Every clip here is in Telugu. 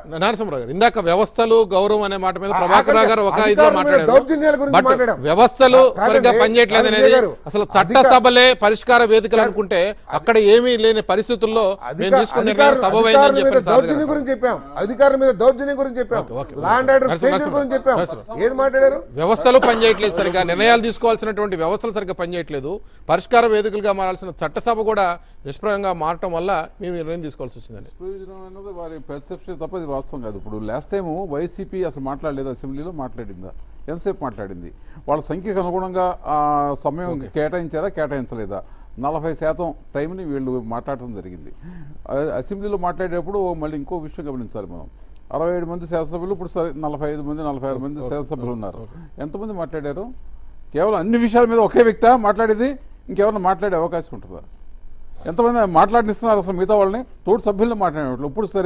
నరసింహరావు గారు ఇందాక వ్యవస్థలు గౌరవం అనే మాట మీద ఆ- ప్రభాకర్ రావు గారు ఒక అధికారుల ఇదిలో మీద మాట్లాడారు దౌర్జన్యాల గురించి బట్ మాట్లాడాం. వ్యవస్థలు కాదండి, సరిగ్గా పనిచేయట్లేదు కాదండి అనేది గారు. అసలు అధికార- చట్టసభలే పరిష్కార వేదికలు అనుకుంటే అక్కడ ఏమీ లేని పరిస్థితుల్లో మేము అధికా- తీసుకున్న నిర్ణయం అధికారుల సబబైందని అధికారుల మీద చెప్పారు సార్ దౌర్జన్యం గారు. గురించి చెప్పాం అధికారుల మీద దౌర్జన్యం గురించి చెప్పాం okay, law and order Narasimha- failure గురించి చెప్పాం నరసింహ. ఏది మాట్లాడారు వ్యవస్థలు పనిచేయట్లేదు సరిగ్గా నిర్ణయాలు తీసుకోవాల్సినటువంటి వ్యవస్థలు సరిగ్గా పనిచేయట్లేదు పరిష్కార వేదికలుగా మారాల్సిన చట్టసభ కూడా నిష్ప్రయంగా మారటం వల్ల మేము నిర్ణయం తీసుకోవాల్సి వచ్చిందండి ప్రయోజనం అన్నది వారి పెర్సెప్షన్ తప్ప ఇది వాస్తవం కాదు ఇప్పుడు లాస్ట్ టైం వైసీపీ అసలు మాట్లాడలేదు అసెంబ్లీలో మాట్లాడిందా ఎంతసేపు మాట్లాడింది వాళ్ళ సంఖ్యకు అనుగుణంగా ఆ సమయం కేటాయించారా కేటాయించలేదా నలభై శాతం టైంని వీళ్ళు మాట్లాడటం జరిగింది ఆ, అసెంబ్లీలో మాట్లాడేటప్పుడు మళ్ళీ ఇంకో విషయం గమనించాలి మనం అరవై ఏడు మంది శాసనసభ్యులు ఇప్పుడు సరే నలభై ఐదు మంది నలభై ఆరు మంది శాసనసభ్యులు ఉన్నారు ఎంతమంది మాట్లాడారు కేవలం అన్ని విషయాల మీద ఒకే వ్యక్తి మాట్లాడేది ఇంకెవరైనా మాట్లాడే అవకాశం ఉంటుందా ఎంతమంది మాట్లాడిస్తున్నారు అసలు మిగతా వాళ్ళని తోటి సభ్యులను మాట్లాడేవాళ్ళు ఇప్పుడు సరే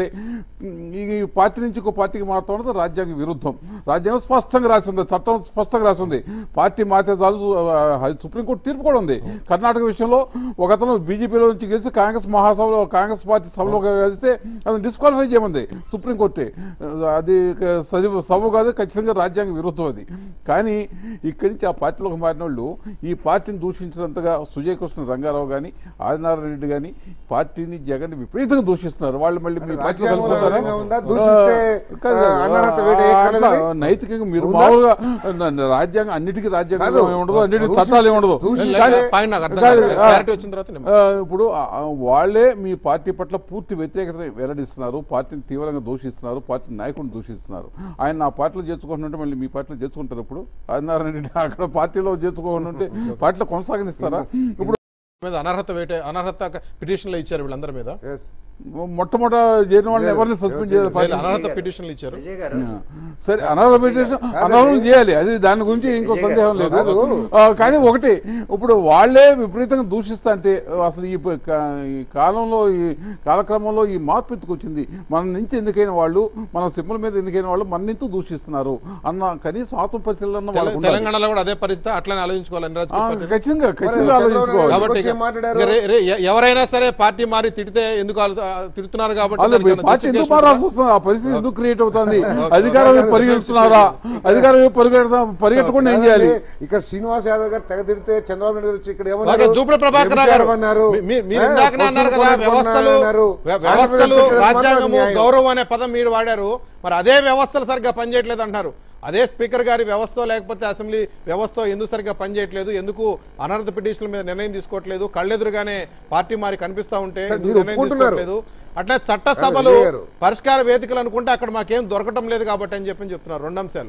ఈ పార్టీ నుంచి ఇంకో పార్టీకి మారుతా ఉన్నది రాజ్యాంగ విరుద్ధం రాజ్యాంగం స్పష్టంగా రాసి ఉంది చట్టం స్పష్టంగా రాసి ఉంది పార్టీ మారితే చాలు ఆ, సుప్రీంకోర్టు తీర్పు కూడా ఉంది కర్ణాటక విషయంలో ఒక అతను బీజేపీలో నుంచి గెలిచి కాంగ్రెస్ మహాసభలో కాంగ్రెస్ పార్టీ సభలో కలిస్తే అతను డిస్క్వాలిఫై చేయమంది సుప్రీంకోర్టే అది సది సభ కాదు ఖచ్చితంగా రాజ్యాంగ విరుద్ధం అది కానీ ఇక్కడి నుంచి ఆ పార్టీలోకి మారిన వాళ్ళు ఈ పార్టీని దూషించినంతగా సుజయ్ కృష్ణ రంగారావు కానీ ఆదినారాయణ రెడ్డి కానీ పార్టీని జగన్ విపరీతంగా దూషిస్తున్నారు వాళ్ళు మళ్ళీ మీ పార్టీలో రాజ్యాంగంలో కలుపుకుంటారా? విధంగా ఉందా? దూషిస్తే, ఆ, కాదు, ఆ, అనర్హత వేట ఏ అట్లా కలది? నైతికంగా మీరు ఉందా? మామూలుగా న- న- రాజ్యాంగం అన్నిటికీ రాజ్యాంగం కాదు. ఏమి ఉండదు అన్నిటికీ దూషిస్తే- చట్టాలు ఏమి ఉండదు దూషిస్తే- కానీ- పాయింట్ నాకు అర్థం కాదు, కాదు. ఆ, క్లారిటీ వచ్చిన తర్వాత నేను ఆ, ఇప్పుడు ఆ, ఆ, వాళ్ళే మీ పార్టీ పట్ల పూర్తి వ్యతిరేకత వెల్లడిస్తున్నారు పార్టీని తీవ్రంగా దూషిస్తున్నారు పార్టీ నాయకుడిని దూషిస్తున్నారు ఆయన నా పార్టీలో చేర్చుకుంటుంటే మళ్ళీ మీ పార్టీలో చేర్చుకుంటారు ఇప్పుడు ఆదినారాయణ రెడ్డి అక్కడ పార్టీలో చేర్చుకోకుంటే పార్టీలో కొనసాగనిస్తారా ఇప్పుడు మీద అనర్హత వేటే అనర్హత పిటిషన్లు ఇచ్చారు వీళ్ళందరి మీద Yes. మొట్టమొదట చేరిన వాళ్ళని ఎవరిని సస్పెండ్ చేయాలి పార్టీ వీళ్ళు అనర్హత పిటిషన్లు ఇచ్చారు విజయ్ గారు సరే అనర్హత పిటిషన్ అనర్హం చేయాలి అది దాని గురించి ఇంకో సందేహం లేదు ఆ, కానీ ఒకటి ఇప్పుడు వాళ్ళే విపరీతంగా దూషిస్తా అంటే అసలు ఈ ప- కా- ఈ కాలంలో ఈ కాలక్రమంలో ఈ మార్పు ఎందుకొచ్చింది మన నుంచి ఎన్నికైన వాళ్ళు మన సింపుల్ మీద ఎన్నికైన వాళ్ళు మన నుంచి దూషిస్తున్నారు అన్న కనీసం ఆత్మ పరిశీలన తెల- వాళ్ళకు ఉండాలి. తెలంగాణలో కూడా అదే పరిస్థితి అట్లనే ఆలోచించుకోవాలని రాజు ఆ, ఖచ్చితంగా ఖచ్చితంగా చంద్రబాబు ఆలోచించుకోవాలి నాయుడు కాబట్టి వచ్చి ఇక- మాట్లాడారు. ఇక రే- రే- ఎ- ఎవరైనా సరే పార్టీ మారి తిడితే ఎందుకు ఆలో- ఆ, తిడుతున్నారు కాబట్టి అలా దానికి ఏమైనా పార్టీ ఎందుకు justification మారాల్సి వస్తుంది ఆ పరిస్థితి ఎందుకు క్రియేట్ అవుతుంది అధికారం వైపు పరిగెడుతున్నారా అధికారం వైపు పరిగెడతా పరిగెట్టకుండా ఏం చేయాలి ఇక్కడ శ్రీనివాస్ యాదవ్ గారు తెగ తిడితే చంద్రబాబు నాయుడు గారు వచ్చి ఇక్కడ అలాగే జూపూడి ప్రభాకర్ రావు గారు అన్నారు మీ- మీ- మీరు ఇందాకనే అన్నారు కదా వ్యవస్థలు వ్య- వ్యవస్థలు రాజ్యాంగము గౌరవం అనే పదం మీరు వాడారు మరి అదే వ్యవస్థలు సరిగ్గా పనిచేయట్లేదు అంటున్నారు అదే స్పీకర్ గారి వ్యవస్థ లేకపోతే అసెంబ్లీ వ్యవస్థ ఎందుకు సరిగ్గా పనిచేయట్లేదు ఎందుకు అనర్హత పిటిషన్ల మీద నిర్ణయం తీసుకోవట్లేదు కళ్ళెదురుగానే పార్టీ మారి కనిపిస్తా ఉంటే ఎందుకు మీరు నిర్ణయం ఒప్పుకుంటున్నారు. తీసుకోవట్లేదు అట్లా చట్టసభలు విజయ్ గారు. పరిష్కార వేదికలు అనుకుంటే అక్కడ మాకేం దొరకటం లేదు కాబట్టి అని చెప్పి చెప్తున్నారు రెండు అంశాలు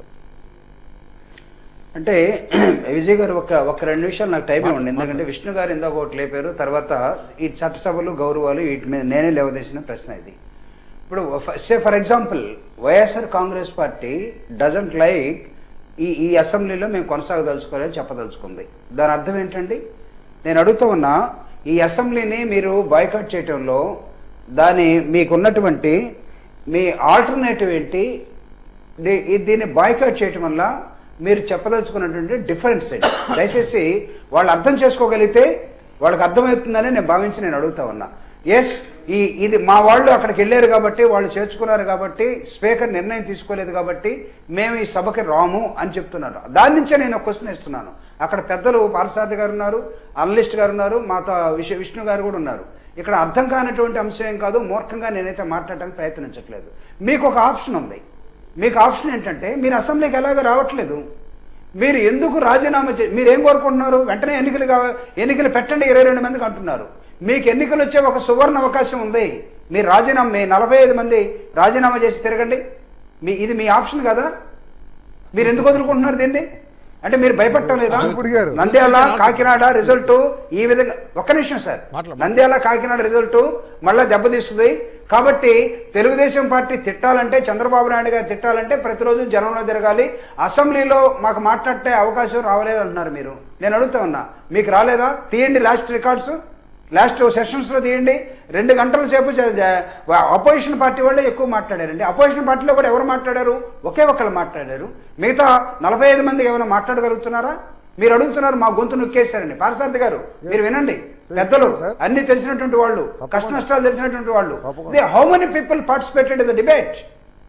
అంటే విజయ్ గారు ఒక ఒక రెండు నిమిషాలు నాకు టైం ఇవ్వండి ఎందుకంటే విష్ణు గారు ఇందాక ఒకటి లేపారు తర్వాత ఈ చట్టసభలు గౌరవాలు వీటి మీద నేనే లేవదీసిన ప్రశ్న ఇది ఇప్పుడు say for example YSR Congress party doesn't like ఈ ఈ అసెంబ్లీలో మేము కొనసాగదలుచుకోవాలని చెప్పదలుచుకుంది దాని అర్థం ఏంటండి నేను అడుగుతూ ఉన్నా ఈ అసెంబ్లీని మీరు బాయ్కాట్ చేయటంలో దాని మీకున్నటువంటి మీ ఆల్టర్నేటివ్ ఏంటి దీ- ఈ- దీన్ని బాయ్కాట్ చేయటం వల్ల మీరు చెప్పదలుచుకున్నటువంటి డిఫరెన్స్ ఏంటి దయచేసి వాళ్ళు అర్థం చేసుకోగలిగితే వాళ్ళకి అర్థమవుతుందని నేను భావించి నేను అడుగుతా ఉన్నా ఎస్ ఈ ఇది మా వాళ్ళు అక్కడికి వెళ్ళారు కాబట్టి వాళ్ళు చేర్చుకున్నారు కాబట్టి స్పీకర్ నిర్ణయం తీసుకోలేదు కాబట్టి మేము ఈ సభకి రాము అని చెప్తున్నారు దాని నుంచే నేను ఒక క్వశ్చన్ ఇస్తున్నాను అక్కడ పెద్దలు పారసారథి గారు ఉన్నారు అనలిస్ట్ గారు ఉన్నారు మాతో విష విష్ణు గారు కూడా ఉన్నారు ఇక్కడ అర్థం కానటువంటి అంశం ఏం కాదు మూర్ఖంగా నేనైతే మాట్లాడటానికి ప్రయత్నించట్లేదు మీకు ఒక ఆప్షన్ ఉంది మీకు ఆప్షన్ ఏంటంటే మీరు అసెంబ్లీకి ఎలాగో రావట్లేదు మీరు ఎందుకు రాజీనామా చే మీరు ఏం కోరుకుంటున్నారు వెంటనే ఎన్నికలు కావ ఎన్నికలు పెట్టండి ఇరవై రెండు మందికి అంటున్నారు మీకు ఎన్నికలు వచ్చే ఒక సువర్ణ అవకాశం ఉంది మీరు రాజీనామా మీ నలభై ఐదు మంది రాజీనామా చేసి తిరగండి మీ ఇది మీ ఆప్షన్ కదా మీరు ఎందుకు వదులుకుంటున్నారు దీన్ని అంటే మీరు భయపడటం లేదా ఇప్పుడు గారు. నంద్యాల కాకినాడ రిజల్ట్ ఈ విధంగా ఒక్క నిమిషం సార్ మాట్లాడు. నంద్యాల కాకినాడ రిజల్ట్ మళ్ళా దెబ్బతీస్తుంది కాబట్టి తెలుగుదేశం పార్టీ తిట్టాలంటే చంద్రబాబు నాయుడు గారు తిట్టాలంటే ప్రతిరోజు జనంలో తిరగాలి అసెంబ్లీలో మాకు మాట్లాడే అవకాశం రావలేదు అంటున్నారు మీరు నేను అడుగుతా ఉన్నా మీకు రాలేదా తీయండి లాస్ట్ రికార్డ్స్ లాస్ట్ సెషన్స్ లో తీయండి రెండు గంటల సేపు అపోజిషన్ పార్టీ వాళ్ళే ఎక్కువ మాట్లాడారండి అపోజిషన్ పార్టీలో కూడా ఎవరు మాట్లాడారు ఒకే ఒక్కళ్ళు మాట్లాడారు మిగతా నలభై ఐదు మంది ఏమైనా మాట్లాడగలుగుతున్నారా మీరు అడుగుతున్నారు మా గొంతు నొక్కేశారండి పారసారథి గారు మీరు వినండి పెద్దలు సార్. అన్ని తెలిసినటువంటి వాళ్ళు కష్ట నష్టాలు తెలిసినటువంటి వాళ్ళు తప్పకుండా. How many people participated in the debate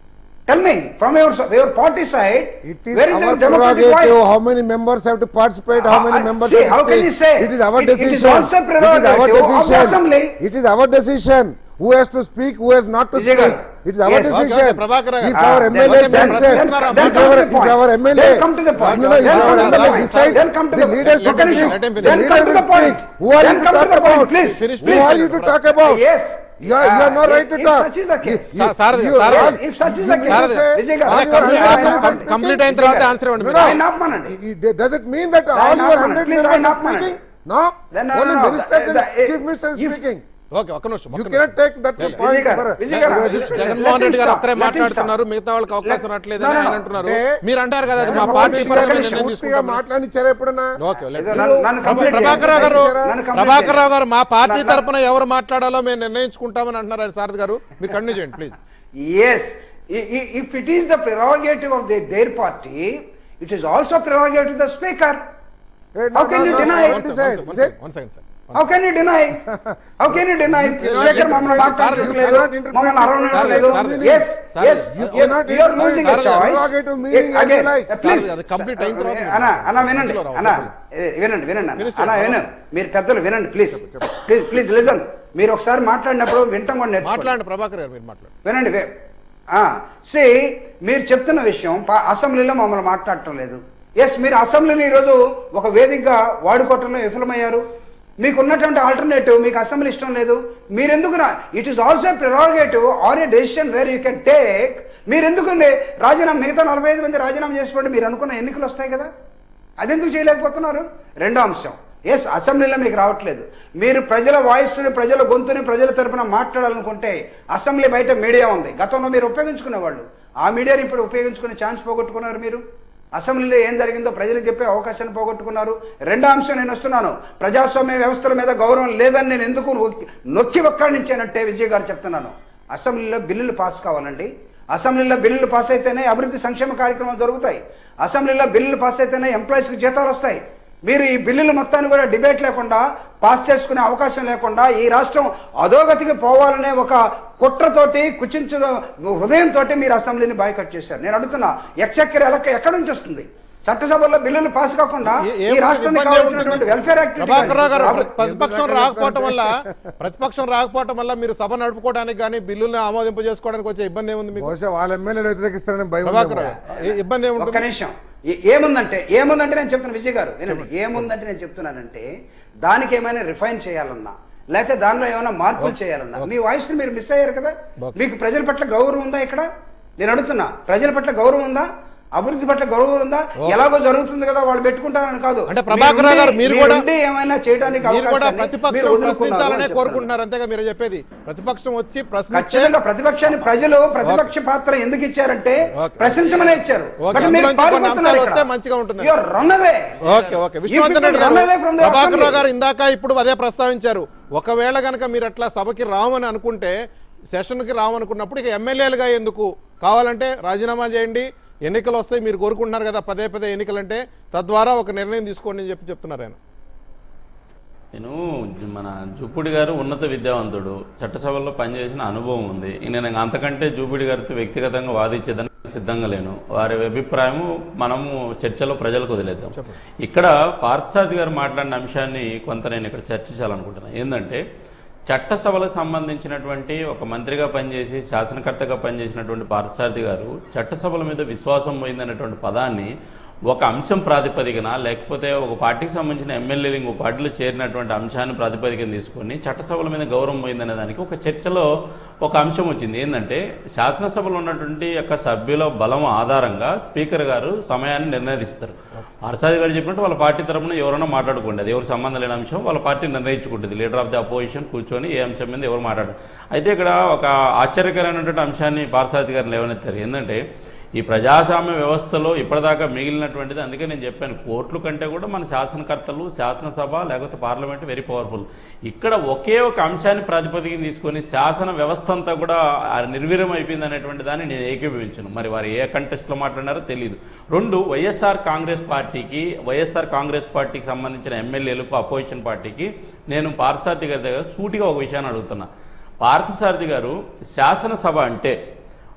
Tell me, from your your party side, It is where is our the democratic prerogative voice? how many members have to participate, how Uh, many uh, members see, have to how can speak. you say? It is our It- it is decision. also It is our prerogative of the decision. assembly. It is our decision. Who has to speak, who has not to Vijay speak. garu. It is our Yes. Okay, decision. okay, Prabhakar garu. If Ah, our then- MLA okay, then- sanctions, then- if then our come to the if point. our MLA, Then come to the point. No, no, if Then our come to the MLA point. decides, Then come to the the- leader let should him speak. finish. Let him The finish. Then leader come to will the point. speak. Who are Then you to come to talk the point, about? please. Finish, Who please. are you to talk about? Yes. You are, you are not Uh, right to if talk. such is the case. You- Saradi, you- Saradi. you- If such is the you case, mean to Saradi. say Vijay garu, all అదే your కంప్లీట్ hundred ఆయన members కం- కంప్లీట్ అయిన తర్వాత ఆన్సర్ ఇవ్వండి No, మీరు. no. ఆయన ఆపమనండి. It- it- Does it mean that all ఆయన your ఆపమనండి. hundred Please, members ఆయన are ఆపమనండి. speaking? No, Then, no, only no, no. ministers and The- the- chief minister is if- speaking. Okay ఒక్క నిమిషం You ఒక్క cannot నిమిషం. take that to లేదు. point విజయ్ గారు, for a- విజయ్ గారు, for a Jagan- discussion. Jaganmohan Reddy గారు Let him ఒక్కరే stop. Let him మాట్లాడుతున్నారు stop. మిగతా వాళ్ళకి అవకాశం Let- రావట్లేదని No, no, ఆయన no. అంటున్నారు అంటే మీరు అంటారు కదా అది మా జగన్మోహన్ పార్టీ రెడ్డి పరంగా గారు నిర్ణయం పూర్తిగా తీసుకుంటాం మాట్లాడించారా ఎప్పుడన్నా ఓకే లేదు. ఏదో నన్ను- నన్ను complete ప్రభాకర్ రావు గారు చేయండి. నన్ను complete ప్రభాకర్ రావు గారు మా పార్టీ నన్ను- తరపున ఎవరు మాట్లాడాలో మేము నిర్ణయించుకుంటామని అంటున్నారు ఆయన సారథి గారు మీరు కంటిన్యూ చేయండి please Yes, I- I- if it is the prerogative of the, their party, it is also prerogative of the speaker. Hey, How can you deny? what is it? Is it- one second sir How can you deny? How can you deny? Speaker మమ్మల్ని మాట్లాడలేదు you cannot interpret మమ్మల్ని it. అరవడం లేదు Sardi, Yes, Sardi, yes, you you cannot you are interpret losing a Sardi, choice. prerogative meaning as Again, you like. uh, please. Sardi, అది complete అయిన తర్వాత మీరు అన్న అన్న వినండి మధ్యలో రావు, అన్న చెప్పండి. ఏ, వినండి వినండి అన్న Finish అన్న చేయండి. విను మీరు పెద్దలు వినండి ప్లీజ్ ప్లీజ్ ప్లీజ్ లిజన్ మీరు ఒకసారి మాట్లాడినప్పుడు వింటాం కూడా నేర్చుకోండి మాట్లాడండి ప్రభాకర్ గారు మీరు మాట్లాడండి వినండి సి మీరు చెప్తున్న విషయం పా- అసెంబ్లీలో మమ్మల్ని మాట్లాడటం లేదు ఎస్ మీరు అసెంబ్లీని ఈరోజు ఒక వేదికగా వాడుకోవటంలో విఫలమయ్యారు మీకు ఉన్నటువంటి ఆల్టర్నేటివ్ మీకు అసెంబ్లీ ఇష్టం లేదు మీరెందుకు it is also prerogative or a decision where you can take మీరు ఎందుకు రాజీనామా మిగతా నలభై ఐదు మంది రాజీనామా చేసినప్పుడు మీరు అనుకున్న ఎన్నికలు వస్తాయి కదా అదెందుకు చేయలేకపోతున్నారు రెండో అంశం ఎస్ అసెంబ్లీలో మీకు రావట్లేదు మీరు ప్రజల వాయిస్ని ప్రజల గొంతుని ప్రజల తరపున మాట్లాడాలనుకుంటే అసెంబ్లీ బయట మీడియా ఉంది గతంలో మీరు ఉపయోగించుకునేవాళ్ళు ఆ మీడియాని ఇప్పుడు ఉపయోగించుకునే ఛాన్స్ పోగొట్టుకున్నారు మీరు అసెంబ్లీలో ఏం జరిగిందో ప్రజలకు చెప్పే అవకాశాన్ని పోగొట్టుకున్నారు రెండో అంశం నేను వస్తున్నాను ప్రజాస్వామ్య వ్యవస్థల మీద గౌరవం లేదని నేను ఎందుకు నొక్కి- నొక్కి ఒక్కడించానంటే విజయ్ గారు చెప్తున్నాను అసెంబ్లీలో బిల్లులు పాస్ కావాలండి అసెంబ్లీలో బిల్లులు పాస్ అయితేనే అభివృద్ధి సంక్షేమ కార్యక్రమాలు జరుగుతాయి అసెంబ్లీలో బిల్లులు పాస్ అయితేనే ఎంప్లాయీస్కి జీతాలు వస్తాయి మీరు ఈ బిల్లులు మొత్తాన్ని కూడా డిబేట్ లేకుండా పాస్ చేసుకునే అవకాశం లేకుండా ఈ రాష్ట్రం అధోగతికి పోవాలనే ఒక కుట్రతోటి కుచించ హృదయంతో మీరు అసెంబ్లీని బాయ్కట్ చేశారు నేను అడుగుతున్నా ఎక్సెక్కర్ ఎలక్క ఎక్కడి నుంచి వస్తుంది చట్టసభలో బిల్లులు పాస్ కాకుండా ఏ- ఈ ఏముంటుంది? రాష్ట్రానికి ఇబ్బంది కావాల్సినటువంటి ఏముంటుంది? వెల్ఫేర్ యాక్ట్ ప్రభాకర్ రావు గారు రాబో- ప్ర- ప్రతిపక్షం ఎందుకు రాకపోవటం అట్లా వల్ల ప్రతిపక్షం రాకపోవటం వల్ల మీరు సభ నడుపుకోవడానికి కానీ బిల్లులను ఆమోదింపు చేసుకోవడానికి వచ్చే ఇబ్బంది ఏముంది మీకు బహుశా వాళ్ళ ఎమ్మెల్యేలు వ్యతిరేకిస్తారని భయం ప్రభాకర్ ఉందేమో. రావు ఏ- ఇబ్బంది ఒక్క ఏముంటుంది నిమిషం ఏ- ఏముందంటే ఏముందంటే నేను చెప్తున్నా విజయ్ గారు వినండి ఏముందంటే నేను చెప్తున్నానంటే దానికి ఏమైనా రిఫైన్ చేయాలన్నా లేకపోతే దానిలో ఏమైనా మార్పులు చేయాలన్నా మీ వాయిస్ మీరు మిస్ అయ్యారు కదా ఓకే. మీకు ప్రజల పట్ల గౌరవం ఉందా ఇక్కడ నేను అడుగుతున్నా ప్రజల పట్ల గౌరవం ఉందా అభివృద్ధి పట్ల గౌరవం ఉందా ఎలాగో జరుగుతుంది కదా వాళ్ళు పెట్టుకుంటారని కాదు అంటే ప్రభాకర్ రావు గారు మీరు కూడా- మీరుండి ఏమైనా చేయడానికి మీరు కూడా అవకాశాన్ని ప్రతిపక్షం మీరు వదులుకున్నారు ప్రశ్నించాలనే అని చెప్తున్నాను. కోరుకుంటున్నారు అంతేగా మీరు చెప్పేది ప్రతిపక్షం వచ్చి ప్రశ్నిస్తే ఖచ్చితంగా ప్రతిపక్షాన్ని ప్రజలు ప్రతిపక్ష పాత్ర ఎందుకు ఇచ్చారంటే ఓకే. ప్రశ్నించమనే ఇచ్చారు ఓకే, బట్ మీరు అందులోంచి కొన్ని పారిపోతున్నారు అంశాలు ఇక్కడ. వస్తే మంచిగా ఉంటుంది. You are run away. Okay okay You Vishnuvardhan people Reddy garu run away from the Prabhakar Rao assembly. గారు ఇందాక ఇప్పుడు అదే ప్రస్తావించారు ఒకవేళ కనుక మీరు అట్లా సభకి రామని అనుకుంటే సెషన్కి రామనుకున్నప్పుడు ఇక ఎమ్మెల్యేలుగా ఎందుకు కావాలంటే రాజీనామా చేయండి ఎన్నికలు వస్తాయి మీరు కోరుకుంటున్నారు కదా పదే పదే ఎన్నికలంటే తద్వారా ఒక నిర్ణయం తీసుకోండి అని చెప్పి చెప్తున్నారు ఆయన నేను మన జూపుడి గారు ఉన్నత విద్యావంతుడు చట్టసభల్లో పనిచేసిన అనుభవం ఉంది నేను అంతకంటే జూపుడి గారితో వ్యక్తిగతంగా వాదించేదని సిద్ధంగా లేను వారి అభిప్రాయము మనము చర్చలో ప్రజలకు వదిలేద్దాం ఇక్కడ పార్థసారథి గారు మాట్లాడిన అంశాన్ని కొంత నేను ఇక్కడ చర్చించాలనుకుంటున్నాను ఏంటంటే చట్టసభలకు సంబంధించినటువంటి ఒక మంత్రిగా పనిచేసి శాసనకర్తగా పనిచేసినటువంటి పార్థసారథి గారు చట్టసభల మీద విశ్వాసం పోయిందనేటువంటి పదాన్ని ఒక అంశం ప్రాతిపదికన లేకపోతే ఒక పార్టీకి సంబంధించిన ఎమ్మెల్యేలు ఇంకో పార్టీలో చేరినటువంటి అంశాన్ని ప్రాతిపదికన తీసుకొని చట్టసభల మీద గౌరవం పోయిందనే దానికి ఒక చర్చలో ఒక అంశం వచ్చింది ఏంటంటే శాసనసభలో ఉన్నటువంటి యొక్క సభ్యుల బలం ఆధారంగా స్పీకర్ గారు సమయాన్ని నిర్ణయిస్తారు హర్షాద్ గారు చెప్పినట్టు వాళ్ళ పార్టీ తరపున ఎవరైనా మాట్లాడుకోండి అది ఎవరు సంబంధం లేని అంశం వాళ్ళ పార్టీ నిర్ణయించుకుంటుంది లీడర్ ఆఫ్ ది అపోజిషన్ కూర్చొని ఏ అంశం మీద ఎవరు మాట్లాడరు అయితే ఇక్కడ ఒక ఆశ్చర్యకరమైనటువంటి అంశాన్ని పార్సారథి గారు లేవనెత్తారు ఏంటంటే ఈ ప్రజాస్వామ్య వ్యవస్థలో ఇప్పటిదాకా మిగిలినటువంటిది అందుకే నేను చెప్పాను కోర్టుల కంటే కూడా మన శాసనకర్తలు శాసనసభ లేకపోతే పార్లమెంట్ వెరీ పవర్ఫుల్ ఇక్కడ ఒకే ఒక అంశాన్ని ప్రాతిపదికన తీసుకొని శాసన వ్యవస్థ అంతా కూడా ఆ నిర్వీర్యం అయిపోయింది అనేటువంటి దాన్ని నేను ఏకీభవించను మరి వారు ఏ కంటెస్ట్లో మాట్లాడినారో తెలియదు రెండు వైఎస్ఆర్ కాంగ్రెస్ పార్టీకి వైఎస్ఆర్ కాంగ్రెస్ పార్టీకి సంబంధించిన ఎమ్మెల్యేలకు అపోజిషన్ పార్టీకి నేను పార్థసారథి గారి దగ్గర సూటిగా ఒక విషయాన్ని అడుగుతున్నా పార్థసారథి గారు శాసనసభ అంటే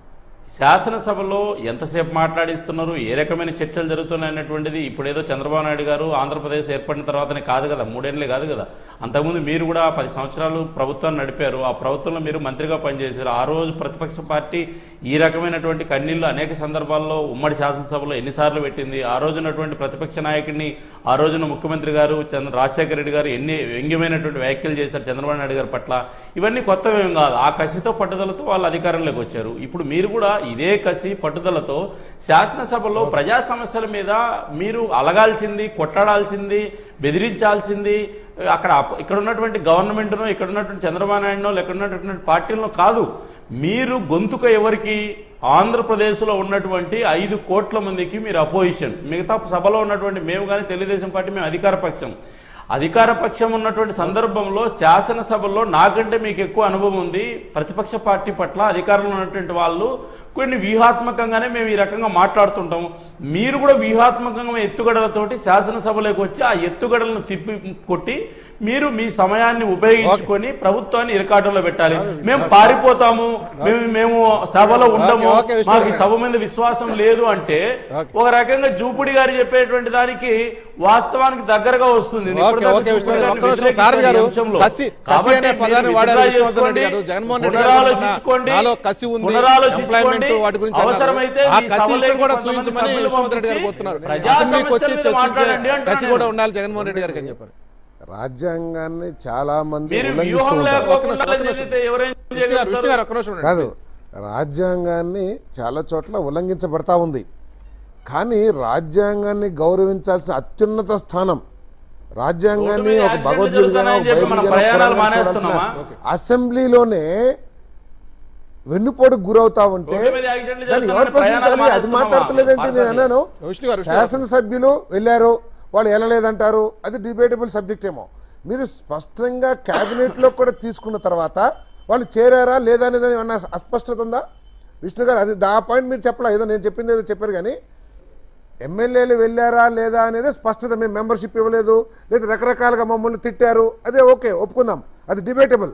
శాసనసభలో ఎంతసేపు మాట్లాడిస్తున్నారు ఏ రకమైన చర్చలు జరుగుతున్నాయి అనేటువంటిది ఇప్పుడేదో చంద్రబాబు నాయుడు గారు ఆంధ్రప్రదేశ్ ఏర్పడిన తర్వాతనే కాదు కదా మూడేళ్ళే కాదు కదా అంతకుముందు మీరు కూడా పది సంవత్సరాలు ప్రభుత్వాన్ని నడిపారు ఆ ప్రభుత్వంలో మీరు మంత్రిగా పనిచేశారు ఆ రోజు ప్రతిపక్ష పార్టీ ఈ రకమైనటువంటి కన్నీళ్లు అనేక సందర్భాల్లో ఉమ్మడి శాసనసభలో ఎన్నిసార్లు పెట్టింది ఆ రోజునటువంటి ప్రతిపక్ష నాయకుడిని ఆ రోజున ముఖ్యమంత్రి గారు చంద్ర రాజశేఖర రెడ్డి గారు ఎన్ని వ్యంగ్యమైనటువంటి వ్యాఖ్యలు చేశారు చంద్రబాబు నాయుడు గారి పట్ల ఇవన్నీ కొత్తవేం కాదు ఆ కసితో పట్టుదలతో వాళ్ళు అధికారంలోకి వచ్చారు ఇప్పుడు మీరు కూడా ఇదే కసి పట్టుదలతో శాసనసభలో ప్రజా సమస్యల మీద మీరు అలగాల్సింది కొట్టాడాల్సింది బెదిరించాల్సింది అక్కడ అప- ఇక్కడ ఉన్నటువంటి గవర్నమెంట్నో ఇక్కడ ఉన్నటువంటి చంద్రబాబు నాయుడునో ఇక్కడ ఉన్నటువంటి పార్టీలను కాదు మీరు గొంతుక ఎవరికి ఆంధ్రప్రదేశ్లో ఉన్నటువంటి ఐదు కోట్ల మందికి మీరు అపోజిషన్ మిగతా సభలో ఉన్నటువంటి మేము కానీ తెలుగుదేశం పార్టీ మేము అధికార పక్షం అధికార పక్షం ఉన్నటువంటి సందర్భంలో శాసనసభలో నాకంటే మీకు ఎక్కువ అనుభవం ఉంది ప్రతిపక్ష పార్టీ పట్ల అధికారంలో ఉన్నటువంటి వాళ్ళు కొన్ని వ్యూహాత్మకంగానే మేము ఈ రకంగా మాట్లాడుతుంటాము మీరు కూడా వ్యూహాత్మకంగా ఎత్తుగడలతోటి శాసనసభలోకి వచ్చి ఆ ఎత్తుగడలను తిప్పి కొట్టి మీరు మీ సమయాన్ని ఉపయోగించుకొని ప్రభుత్వాన్ని ఇరకాటంలో పెట్టాలి మేము పారిపోతాము మేము మేము సభలో ఉండము ఓకే, ఓకే, విష్ణు మాకు ఈ గారు. సభ మీద విశ్వాసం లేదు అంటే ఓకే. ఒక రకంగా జూపుడి గారు చెప్పేటువంటి దానికి వాస్తవానికి దగ్గరగా వస్తుంది ఓకే ఇప్పటిదాకా ఓకే విష్ణు జూపుడి గారు గారిని ఒక్క నిమిషం సారథి గారు వ్యతిరేకించిన ఈ అంశంలో. కసి కసి కాబట్టి అనే మీరు పదాన్ని వాడారు withdraw విష్ణువర్ధన్ రెడ్డి గారు చేసుకోండి, జగన్మోహన్ రెడ్డి గారు పునరాలోచించుకోండి, నాలో కసి ఉంది పునరాలోచించుకోండి, ఎంప్లాయ్మెంట్ వాటి గురించి అన్నారు. అవసరమైతే ఆ మీ కసి ఇక్కడ సభలోకి కూడా కొంతమంది చూపించమని సభ్యులు విష్ణువర్ధన్ రెడ్డి గారు పంపించి కోరుతున్నారు ప్రజా అసెంబ్లీకి వచ్చి సమస్యల మీద మాట్లాడండి చర్చించే అంటున్నాను కసి నేను. కూడా ఉండాలి జగన్మోహన్ రెడ్డి గారికి అని చెప్పారు రాజ్యాంగాన్ని చాలా మంది మీరు ఉల్లంఘిస్తూ వ్యూహం ఉంటారు లేకోకుండా ఒక్క నిమిషం, జరిగితే ఎవరేం విష్ణు గారు విష్ణు చేయగలుగుతారు? గారు ఒక్క నిమిషం ఉండండి. కాదు రాజ్యాంగాన్ని చాలా చోట్ల ఉల్లంఘించబడతా ఉంది కానీ రాజ్యాంగాన్ని గౌరవించాల్సిన అత్యున్నత స్థానం రాజ్యాంగాన్ని రోడ్డు మీద ఒక యాక్సిడెంట్లు భగవద్గీతగానో జరుగుతున్నాయని చెప్పి మన బైబిల్గానో ప్రయాణాలు పురాణాలు మానేస్తున్నామా? చూడాల్సిన అసెంబ్లీలోనే వెన్నుపోటు గురవుతా ఉంటే రోడ్డు మీద యాక్సిడెంట్లు దాన్ని జరుగుతున్నాయని ఎవరు ప్రశ్నించాలి ప్రయాణాలు అది మానేస్తున్నామా? మాట్లాడతలేదంటే నేను అన్నాను విష్ణు గారు, విష్ణు గారు. శాసనసభ్యులు వెళ్ళారు వాళ్ళు వెళ్ళలేదంటారు అది డిబేటబుల్ సబ్జెక్ట్ ఏమో మీరు స్పష్టంగా క్యాబినెట్లో కూడా తీసుకున్న తర్వాత వాళ్ళు చేరారా లేదా అనేది ఏమన్నా అస్పష్టత ఉందా విష్ణు గారు అది ఆ పాయింట్ మీరు చెప్పలా ఏదో నేను చెప్పింది ఏదో చెప్పారు కానీ ఎమ్మెల్యేలు వెళ్ళారా లేదా అనేది స్పష్టత మేము మెంబర్షిప్ ఇవ్వలేదు లేదా రకరకాలుగా మమ్మల్ని తిట్టారు అదే ఓకే ఒప్పుకుందాం అది డిబేటబుల్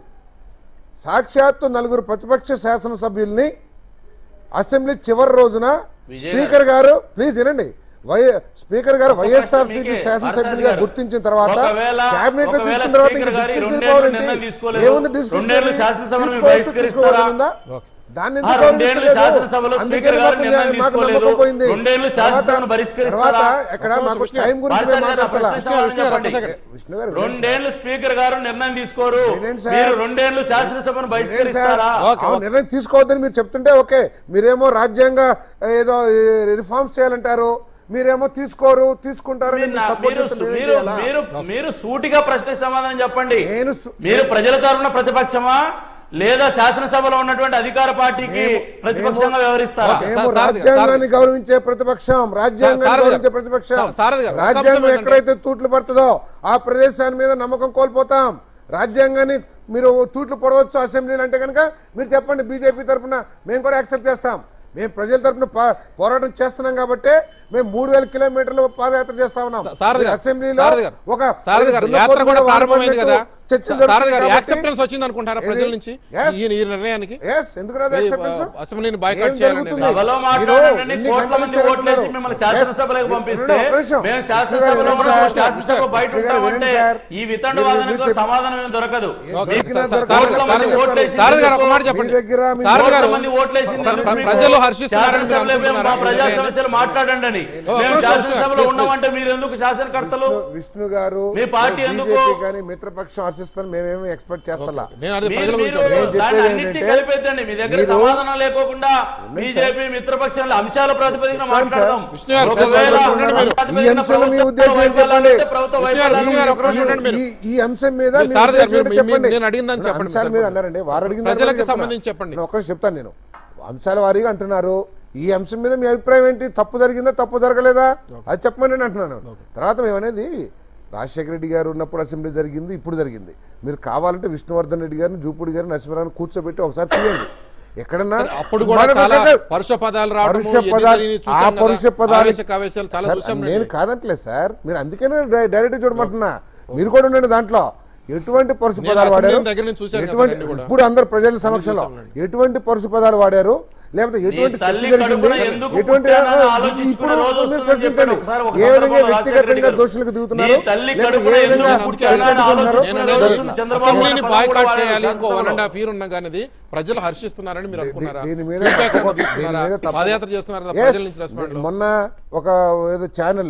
సాక్షాత్తు నలుగురు ప్రతిపక్ష శాసనసభ్యుల్ని అసెంబ్లీ చివరి రోజున విజయ్ స్పీకర్ గారు ప్లీజ్ వినండి వై స్పీకర్ గారు వైఎస్ఆర్సీపీ మీకే, శాసనసభ్యులుగా గారు. గుర్తించిన తర్వాత ఒకవేళ- కేబినెట్ లో ఒకవేళ తీసుకున్న తర్వాత స్పీకర్ ఇంకా గారు discussion రెండేళ్ళు power ఏంటి? నిర్ణయం తీసుకోలేదు. ఏముంది discussion? రెండేళ్ళు శాసనసభను తీసుకోవచ్చు, బహిష్కరిస్తారా? తీసుకోవాలనుందా? దాన్ని ఆ, ఎందుకు రెండేళ్ళు గౌరవించలేదు? శాసనసభలో అందుకే స్పీకర్ గారు మాకు నిర్ణయం మాకు తీసుకోలేదు. నమ్మకం పోయింది. రెండేళ్ళు తర్వాత- శాసనసభను బహిష్కరిస్తారా? తర్వాత ఎక్కడ మాకు విష్ణు- టైం గురించి వారసత్వ మేము మాట్లాడతలా. ప్రశ్న సమాధానం విష్ణు గారు, చెప్పండి. ఒక్క సెకండ్. విష్ణు గారు వినండి సార్. రెండేళ్లు స్పీకర్ గారు నిర్ణయం తీసుకోరు వినండి సార్. మీరు రెండేళ్లు శాసనసభను వినండి సార్. బహిష్కరిస్తారా ఓకే, అవును, నిర్ణయం తీసుకోవద్దని మీరు చెప్తుంటే ఓకే మీరేమో రాజ్యాంగ ఏదో రిఫార్మ్స్ చేయాలంటారు మీరేమో తీసుకోరు తీసుకుంటారు మీరు నా- మీరు మీరు మీరు మీరు సూటిగా ప్రశ్న సమాధానం చెప్పండి నేను సు- మీరు ప్రజల తరఫున ప్రతిపక్షమా లేదా శాసనసభలో ఉన్నటువంటి అధికార పార్టీకి ప్రతిపక్షంగా వ్యవహరిస్తారా ఓకే. మేము సార్- సారథి గారు, రాజ్యాంగాన్ని గౌరవించే ప్రతిపక్షం రాజ్యాంగాన్ని సారథి గారు. గౌరవించే ప్రతిపక్షం సార్- సారథి గారు, ఒక రాజ్యాంగం అంశం ఎక్కడైతే తూట్లు పడుతుందో ఆ ప్రదేశాన్ని మీద నమ్మకం కోల్పోతాం రాజ్యాంగాన్ని మీరు తూట్లు పడవచ్చు అసెంబ్లీలు అంటే కనుక మీరు చెప్పండి బీజేపీ తరఫున మేము కూడా యాక్సెప్ట్ చేస్తాం మేము ప్రజల తరఫున పోరాటం చేస్తున్నాం కాబట్టి మేము మూడు వేల కిలోమీటర్లు పాదయాత్ర చేస్తా ఉన్నాం సా- సారథి గారు, అసెంబ్లీలో సారథి గారు, ఒక సారథి గారు, దున్నపోతు యాత్ర కూడా మీద ప్రారంభమైంది కదా చర్చలు సారథి గారు జరుగుతున్నాయి యాక్సెప్టెన్స్ కాబట్టి- వచ్చింది అనుకుంటారా ప్రజల ఏది? నుంచి Yes. ఈ ఈ నిర్ణయానికి Yes, ఎందుకు రాదు ఈ, acceptance? ఆ, అసెంబ్లీని ఏం బాయ్కాట్ చేయాలని జరుగుతుంది? సభలో మీరు మాట్లాడండి ఎన్ని కోట్ల గంటలు మంది ఇచ్చారు? ఓట్లేసి మిమ్మల్ని శాసనసభలోకి Yes. పంపిస్తే ఒక్క నిమిషం. మేము విష్ణు గారు శాసనసభలో వినండి ఉన్నాం, సార్. శాసనసభ బయట విష్ణు గారు ఉంటామంటే వినండి సార్. ఈ వితండు మీరు- వాదనకు మీరు చెప్ప- సమాధానం ఏం దొరకదు ఓకే, దొరికినా సార్- దొరకదు. సారథి గారు, కోట్ల మంది సారథి గారు, ఓట్లేసి సారథి గారు ఒక మాట మీ చెప్పండి దగ్గర మీ సారథి కోట్ల గారు మంది ఓట్లేసింది ప్ర- ఎందుకు ప్ర- మీకు? ప్రజలు హర్షిస్తున్నారని మీరు శాసనసభలో మేము మా అనుకుంటున్నారా? ప్రజా సమస్యలు మాట్లాడండి అని ఓ, మేము ఒక్క నిమిషం, శాసనసభలో విష్ణు. ఉన్నామంటే మీరు ఎందుకు శాసనకర్తలు విష్ణు- విష్ణు గారు మీ పార్టీ ఎందుకు? బీజేపీ కానీ మిత్రపక్షం హర్షిస్తాను మేమేమి ఎక్స్పెక్ట్ చేస్తా నేను అది మీరు- ప్రజల మీరు గురించి నేను చెప్పేది దాన్ని అన్నింటినీ ఏంటంటే, కలిపేద్దండి మీ దగ్గర మీరు- సమాధానం లేకోకుండా బీజేపీ మిత్రపక్షాలు అంశాల ప్రాతిపదికన మాట్లాడదాం విష్ణు గారు, ఒకవేళ ఒకసారి ఉండండి మీరు. ఈ అంశంలో మీ ఉద్దేశం ఏంటి చెప్పండి? ప్రభుత్వ విష్ణు గారు, విష్ణు గారు, ఒక వైఫల్యాలు నిమిషం ఉండండి మీరు. ఈ- ఈ అంశం మీద మీరు మీ సారథి గారు, ఉద్దేశం ఏంటో మీరు- చెప్పండి నేను అడిగిందని నా చెప్పండి, అంశాల మీద చెప్పండి. అన్నారండి వారు అడిగిన ప్రజలకు దాని గురించి సంబంధించి చెప్తున్నా. చెప్పండి. నేను ఒక్కటి చెప్తాను నేను అంశాల వారీగా అంటున్నారు ఈ అంశం మీద మీ అభిప్రాయం ఏంటి తప్పు జరిగిందా తప్పు జరగలేదా అది చెప్పమని నేను అంటున్నాను తర్వాత మేమనేది రాజశేఖర రెడ్డి గారు ఉన్నప్పుడు అసెంబ్లీ జరిగింది ఇప్పుడు జరిగింది మీరు కావాలంటే విష్ణువర్ధన్ రెడ్డి గారిని జూపుడి గారిని నరసింహరావుని కూర్చోబెట్టి ఒకసారి చూడండి ఎక్కడన్నా అప్పుడు కూడా మరొక చాలా దగ్గర- పరుష పదాలు రావడము, పరుష ఎన్ని పదాలు జరిగినాయి ఆ చూసాం కదా. పరుష పదాలు ఆవేశ కావేశాలు చాలా సార్, చూసాం నేను రండి. కాదంటలేదు సార్ మీరు అందుకనే డై- డైరెక్ట్ చూడమంటున్నా మీరు కూడా ఉండండి దాంట్లో ఎటువంటి పరుష నేను పదాలు అసెంబ్లీ వాడారు దగ్గర నుంచి చూశాను కదా ఎటువంటి రెండు కూడా. ఇప్పుడు అందరు ప్రజల సమక్షంలో చూసాంలేండి. ఎటువంటి పరుష పదాలు వాడారు లేకపోతే ఎటువంటి చర్చ తల్లి జరిగింది కడుపున ఎందుకు ఎటువంటి పుట్టానని ఆలోచించుకునే ఇప్పుడు రోజు మీరు వస్తుందని ప్రశ్నించండి చెప్పండి. ఒకసారి ఒక ఏ విధంగా సందర్భంలో రాజశేఖర రెడ్డి వ్యక్తిగతంగా గారు. దోషులకు దిగుతున్నారు నీ తల్లి లేకపోతే కడుపున ఏ విధంగా ఎందుకు పుట్టానని వ్యక్తిగతంగా ఆలోచించుకునే ఉన్నారు? రోజు నేను చంద్రబాబు అసెంబ్లీని నాయుడు బాయ్కాట్ పదమూడు చేయాలి ఇంకో వారాలు వన్ అండ్ హాఫ్ ఇయర్ ఉన్నా కానీ ఇది ప్రజలు హర్షిస్తున్నారని మీరు అనుకున్నారా దీని మీద Feedback ఏమైనా తప్పు- తీసుకున్నారా? దీని మీద తప్పు- పాదయాత్ర చేస్తున్నారు కదా Yes. ప్రజల నుంచి రెస్పాండ్ మొన్న ఒక ఏదో ఛానల్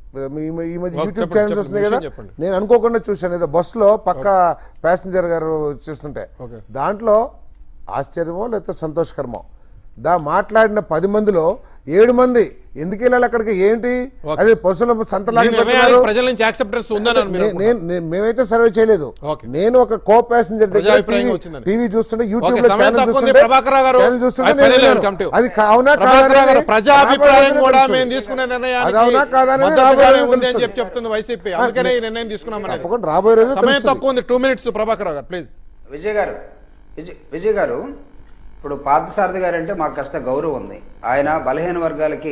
ఈ మధ్య ఓకే, యూట్యూబ్ చెప్పండి, ఛానల్స్ చెప్పండి, వస్తున్నాయి కదా విషయం చెప్పండి. నేను అనుకోకుండా చూశాను ఏదో బస్సులో పక్క ప్యాసింజర్ గారు చేస్తుంటే ఓకే. దాంట్లో ఆశ్చర్యమో లేకపోతే సంతోషకరమో దా మాట్లాడిన పది మందిలో ఏడు మంది ఎందుకు వెళ్ళాలి అక్కడికి ఏంటి ఓకే. అది పశువుల సంతలాగి ఈ నిర్ణయానికి పెట్టుకున్నారు. ప్రజల నుంచి యాక్సెప్టెన్స్ ఉందని మీరు నే- నేను నేను- మేమైతే సర్వే చేయలేదు ఓకే. నేను ఒక కో ప్యాసింజర్ దగ్గర ప్రజాభిప్రాయం టీవీ- వచ్చిందని. టీవీ చూస్తుంటే ఓకే, యూట్యూబ్ లో సమయం ఛానల్ తక్కువ ఉంది. చూస్తుంటే ప్రభాకర్ రావు గారు, ఛానల్ చూస్తుంటే I నేను finally విన్నాను. welcome to you. అది అవునా ప్రభాకర్ కాదా గారు అనేది ప్రజాభిప్రాయం రాబోయే కూడా రోజుల్లో మేము తీసుకునే నిర్ణయానికి అది అవునా కాదా అనేది మద్దతుగానే రాబోయే ఉంది అని రోజుల్లో చెప్పి చెప్తుంది వైసీపీ అందుకనే ఈ నిర్ణయం తీసుకున్నాం అనేది తప్పకుండా రాబోయే రోజుల్లో సమయం తెలుస్తుంది. తక్కువ ఉంది టూ మినిట్స్ ప్రభాకర్ రావు గారు ప్లీజ్ విజయ్ గారు విజయ్ విజయ్ గారు ఇప్పుడు పార్థసారథి గారు అంటే మాకు కాస్త గౌరవం ఉంది ఆయన బలహీన వర్గాలకి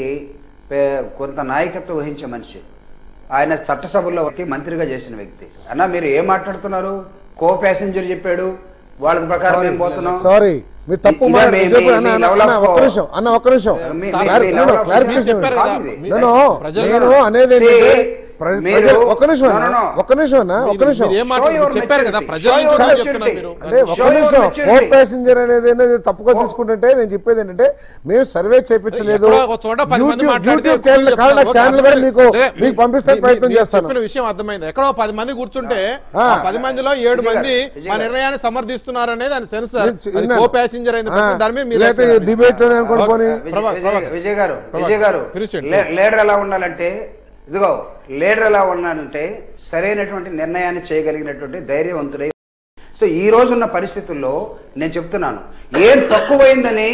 పే- కొంత నాయకత్వం వహించే మనిషి ఆయన చట్టసభల్లో ఒకటి మంత్రిగా చేసిన వ్యక్తి అన్న మీరు ఏం మాట్లాడుతున్నారు కో ప్యాసింజర్ చెప్పాడు వాళ్ళ ప్రకారం మేము పోతున్నాం సారీ మీరు తప్పు ఇదే మాట- మీ- చెప్పు, మీ- అన్న, మీ అన్న, level అన్న, of- ఒక్క నిమిషం అన్న ఒక్క నిమిషం మీ- క్లారి- మీ no, no, level of- clarification మీరు చెప్పారు ఇవ్వండి. కదా, మీ- No, no, ప్రజలు- నేను అనేది See, ఏంటంటే ప్ర- మీరు- ప్రజలు ఒక్క నిమిషం No, అన్న no, no. ఒక్క నిమిషం అన్న ఒక్క మీరు- నిమిషం మీరు ఏం మాట్లాడారు? Show your చెప్పారు కదా maturity. ప్రజల Show నుంచి your వచ్చి చెప్తున్నారు maturity. మీరు అంటే ఒక్క Show your నిమిషం maturity. కోర్ట్ ప్యాసింజర్ అనేది అనేది తప్పుగా తీసుకుంటుంటే నేను చెప్పేది ఏంటంటే మేము సర్వే చేయించలేదు ఎక్కడో ఒక చోట పది మంది యూట్యూబ్ మాట్లాడితే యూట్యూబ్ ఎక్కువ ఛానల్ కావాలి చెప్తారు. ఛానల్ కూడా మీకు లే, మీకు మీ- పంపిస్తే మీ- ప్రయత్నం మీరు చేస్తాను చెప్పిన విషయం అర్థమైంది ఎక్కడో పది మంది కూర్చుంటే ఆ. ఆ పది మందిలో ఏడు విజయ్ గారు, మంది విజయ్ మా గారు. నిర్ణయాన్ని సమర్థిస్తున్నారు అనేది దాని సెన్స్ నేను చి- విన్నాను. కో ప్యాసింజర్ అయింది ఆ, దాని మీద మీరు లేకపోతే ఎక్కడ- డిబేట్ లోనే అనుకోని పోనీ. విజయ్- ప్రభా- విజయ్- ప్రభాకర్. విజయ్ గారు ప్రభాకర్. విజయ్ గారు Finish చేయండి. లే- లీడర్ ఎలా ఉండాలంటే ఇదిగో లీడర్ ఎలా ఉండాలంటే సరైనటువంటి నిర్ణయాన్ని చేయగలిగినటువంటి ధైర్యవంతుడై సో ఈ రోజున్న పరిస్థితుల్లో నేను చెప్తున్నాను ఏం తక్కువైందని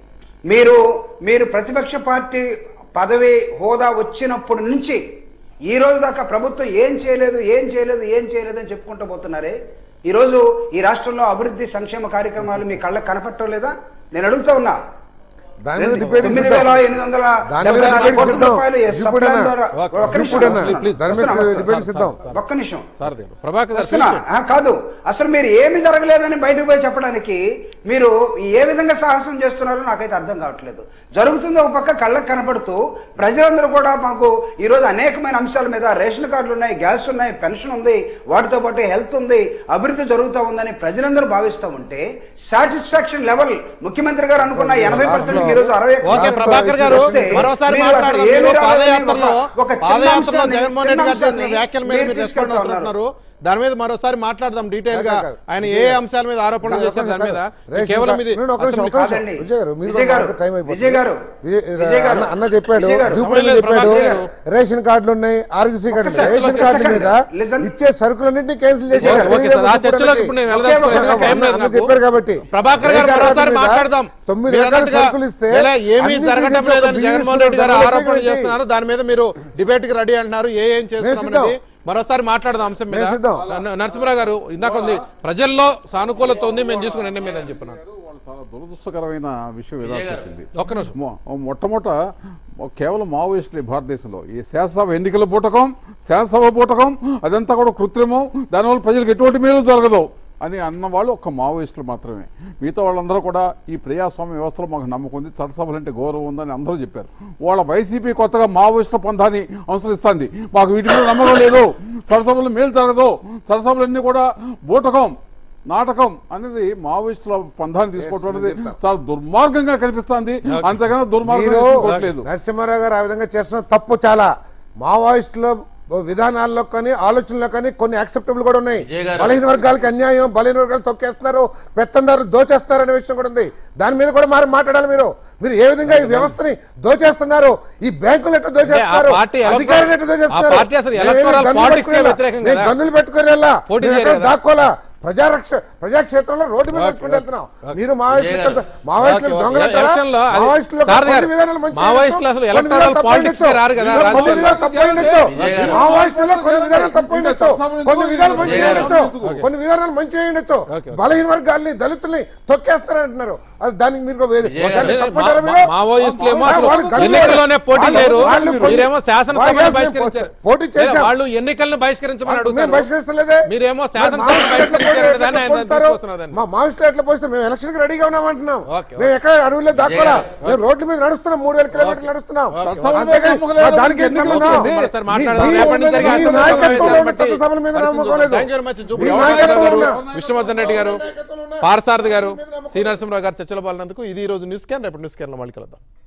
మీరు మీరు ప్రతిపక్ష పార్టీ పదవి హోదా వచ్చినప్పటి నుంచి ఈ రోజు దాకా ప్రభుత్వం ఏం చేయలేదు ఏం చేయలేదు ఏం చేయలేదు అని చెప్పుకుంటూ పోతున్నారే ఈరోజు ఈ రాష్ట్రంలో అభివృద్ధి సంక్షేమ కార్యక్రమాలు మీ కళ్ళకు కనపడటం లేదా నేను అడుగుతా ఉన్నా దాని మీద రెండు- డిబేట్ తొమ్మిది సిద్ధం. వేల ఎనిమిది వందల దాని డెబ్బై మీద నాలుగు డిబేట్ కోట్ల సిద్ధం. రూపాయలు ఏ ఇప్పుడు సప్లై అన్న, ద్వారా- ఓకే, ఒక్క నిమిషం, ఇప్పుడు అన్న, వస్తున్నా, దాని మీద వస్తున్నా, డిబేట్ వస్తున్నా. సిద్ధం. ఒక్క నిమిషం సార్ దగ్గర. ప్రభాకర్ గారు వస్తున్నా. finish ఆ, కాదు అసలు మీరు ఏమి జరగలేదని బయటకు పోయి చెప్పడానికి మీరు ఏ విధంగా సాహసం చేస్తున్నారో నాకైతే అర్థం కావట్లేదు జరుగుతుంది ఒక పక్క కళ్ళకు కనపడుతూ ప్రజలందరూ కూడా మాకు ఈ రోజు అనేకమైన అంశాల మీద రేషన్ కార్డులు ఉన్నాయి గ్యాస్ ఉన్నాయి పెన్షన్ ఉంది వాటితో పాటు హెల్త్ ఉంది అభివృద్ధి జరుగుతూ ఉందని ప్రజలందరూ భావిస్తూ ఉంటే సాటిస్ఫాక్షన్ లెవెల్ ముఖ్యమంత్రి గారు అనుకున్న ఎనభై పర్సెంట్ ఈ రోజు అరవై ఓకే ప్రభాకర్ గారు వస్తే మరోసారి మీరు అసలు మాట్లాడదాం ఏమీ మీరు రాలేదని పాదయాత్రలో ఒక- ఒక చిన్న పాదయాత్రలో అంశాన్ని- జగన్మోహన్ రెడ్డి గారు చిన్న చేసిన అంశాన్ని వ్యాఖ్యల మీద మీరు మీరు రెస్పాండ్ తీసుకెళ్తా అవుతున్నారు దాని మీద మరోసారి మాట్లాడదాం డీటెయిల్ గా కాదు, కాదు. ఆయన ఏ అంశాల మీద ఆరోపణలు చేశారు దాని మీద రేషన్ కేవలం కార్డు- ఇది నేను ఒక నిమిషం, ఒక నిమిషం. కాదండి. విజయ్ గారు, మీరు విజయ్ కూడా గారు, మాకు టైం అయిపోతుంది. విజయ్ గారు, విజయ్- విజయ్ గారు, అన్న- అన్న చెప్పాడు విజయ్ గారు, జూపల్లి లేదు, చెప్పాడు ప్రభాకర్ గారు. రేషన్ కార్డులు ఉన్నాయి ఆరోగ్యశ్రీ కార్డులు ఒక్క రేషన్ సెకండ్, కార్డుల ఒక్క మీద సెకండ్. Listen. ఇచ్చే సరుకులన్నింటినీ క్యాన్సిల్ ఓకే, చేశారు ఓకే సార్ ఆ చర్చలోకి ఇప్పుడు నేను వెళ్ళదలుచుకోలేదు ఓకే, టైం లేదు అన్న నాకు. చెప్పారు కాబట్టి ప్రభాకర్ గారు రేషన్ మరోసారి కార్డుల మీద మాట్లాడదాం తొమ్మిది మీరు రకాల అన్నట్టుగా సరుకులు ఇస్తే ఇలా ఏమీ అన్ని జరగటం తీసేసి ఒక లేదని బియ్యం జగన్మోహన్ రెడ్డి గారు ఇస్తున్నారు. ఆరోపణలు దానికి చేస్తున్నారు దాని మీద మీరు డిబేట్ కి రెడీ అంటున్నారు ఏ ఏం చేస్తున్నాం సిద్ధం. అనేది మరోసారి మాట్లాడదాం అంశం మీద మేము సిద్ధం. న- నరసింహరావు గారు ఇందాక ఉంది ప్రజల్లో సానుకూలత ఉంది మేము తీసుకున్న నిర్ణయం మీద అని చెప్పినారు వాళ్ళు చాలా దురదృష్టకరమైన విషయం వినాల్సి వచ్చింది ఒక్క నిమిషం మొ- మొట్టమొదట కేవలం మావోయిస్టులే భారతదేశంలో ఈ శాసనసభ ఎన్నికల పూటకం శాసనసభ పూటకం అదంతా కూడా కృత్రిమం దానివల్ల ప్రజలకు ఎటువంటి మేలు జరగదు అని అన్న వాళ్ళు ఒక్క మావోయిస్టులు మాత్రమే మిగతా వాళ్ళందరూ కూడా ఈ ప్రజాస్వామ్య వ్యవస్థలో మాకు నమ్మకం ఉంది చట్టసభలు అంటే గౌరవం ఉందని అందరూ చెప్పారు వాళ్ళ వైసీపీ కొత్తగా మావోయిస్టుల పంథాన్ని అనుసరిస్తుంది మాకు వీటి మీద నమ్మకం లేదు చట్టసభలు మేలు జరగదు చట్టసభలన్నీ కూడా బూటకం నాటకం అనేది మావోయిస్టుల పంథాన్ని తీసుకోవడం అనేది చాలా దుర్మార్గంగా కనిపిస్తుంది అంతకన్నా దుర్మార్గం మీరు తీసుకోవట్లేదు నరసింహారావు గారు ఆ విధంగా చేస్తున్న తప్పు చాలా మావోయిస్టుల విధానాల్లో కానీ ఆలోచనలో కానీ కొన్ని యాక్సెప్టబుల్ కూడా ఉన్నాయి విజయ్ గారు. బలహీన వర్గాలకి అన్యాయం బలహీన వర్గాలు తొక్కేస్తున్నారు పెత్తందారు దోచేస్తున్నారు అనే విషయం కూడా ఉంది దాని మీద కూడా మరి మాట్లాడాలి మీరు మీరు ఏ విధంగా ఈ వ్యవస్థని దోచేస్తున్నారు ఈ బ్యాంకులు ఎట్లా దోచేస్తున్నారు ఆ పార్టీ electoral- అధికారులు ఎట్లా దోచేస్తున్నారు ఆ పార్టీ అసలు మేమేమి electoral గన్నులు politics కే పట్టుకోవాలా? వ్యతిరేకం మేము కదా. గన్నులు పెట్టుకుని వెళ్ళా పోటీ మేము చేయరు ఎక్కడ కదా. దాక్కోలా ప్రజారక్ష ప్రజాక్షేత్రంలో రోడ్డు మీద ఓకే, నడుచుకుంటూ ఓకే. వెళ్తున్నాం మీరు మావోయిస్టులు విజయ్ గారు. మావోయిస్టులు ఓకే, ఓకే. దొంగలు అంటారా? ఎలక్షన్ లో అది- మావోయిస్టులు సార్ కొన్ని గారు, విధానాలు మంచి మావోయిస్టులు అసలు కొన్ని electoral విధానాలు తప్పు politics కి ఉండొచ్చు. రారు కదా, కొన్ని రాజకీయాల్లో. విధానాలు తప్పు ఉండొచ్చు. విజయ్ గారు. మావోయిస్టులో కొన్ని విధానాలు తప్పు ఉండొచ్చు కొన్ని విధానాలు మంచి విజయ్ గారు. ఉండొచ్చు కొన్ని విధానాలు మంచి ఉండొచ్చు ఓకే, ఓకే. బలహీన వర్గాల్ని దళితుల్ని తొక్కేస్తారంటున్నారు అది దానికి మీరు వేది- విజయ్ గారు. దాన్ని మా- తప్పంటారా మా- మీరు? మావోయిస్టులు ఏమో వాళ్ళు అసలు గన్నులు- ఎన్నికల్లోనే పోటీ వాళ్ళు- చేయరు వాళ్ళు కొన్ని- మీరేమో శాసనసభని వాళ్ళు బహిష్కరించారు పోటీ లేదా చేశాం వాళ్ళు ఎన్నికలను బహిష్కరించమని మేము అడుగుతారు బహిష్కరిస్తలేదే మీరేమో మరి శాసనసభను మావోయిస్టులు బహిష్కరించారు రాజకీయ ఎట్లా దాన్ని ఆయన పోస్తారు? తీసుకొస్తున్నారు దాన్ని. మా మావిస్టులు ఎట్లా పోస్తే మేము ఎలక్షన్ కి రెడీగా ఉన్నామంటున్నాం ఓకే, మేము ఎక్కడ అడవుల్లో దాక్కోలా మేము రోడ్ల మీద నడుస్తున్నాం మూడు వేల కిలోమీటర్లు నడుస్తున్నాం చట్టసభల మీద అంతేగాని నమ్మకం లేదా? మా దానికి ఎందుకు ఎందుకు ఉన్నాం? ఉంది? మరి సార్ మీ- మాట్లాడదాం. మీ- రేపటి నుంచి జరిగే మీ అసెంబ్లీ నాయకత్వంలో సమావేశాలను ఉన్న బట్టి చట్టసభల మీద పరిస్థితి నమ్మకం చూద్దాం. లేదు. Thank you very much. Jupudi మీ రామకృష్ణ నాయకత్వంలో గారు ఉన్న- విష్ణువర్ధన్ రెడ్డి గారు నాయకత్వంలో ఉన్న- పారసారథి గారు సి నరసింహరావు గారు చర్చలో పాల్నందుకు ఇది ఈ రోజు న్యూస్ క్యాన్ రేపు న్యూస్ క్యాన్ లో మళ్ళీ కలుద్దాం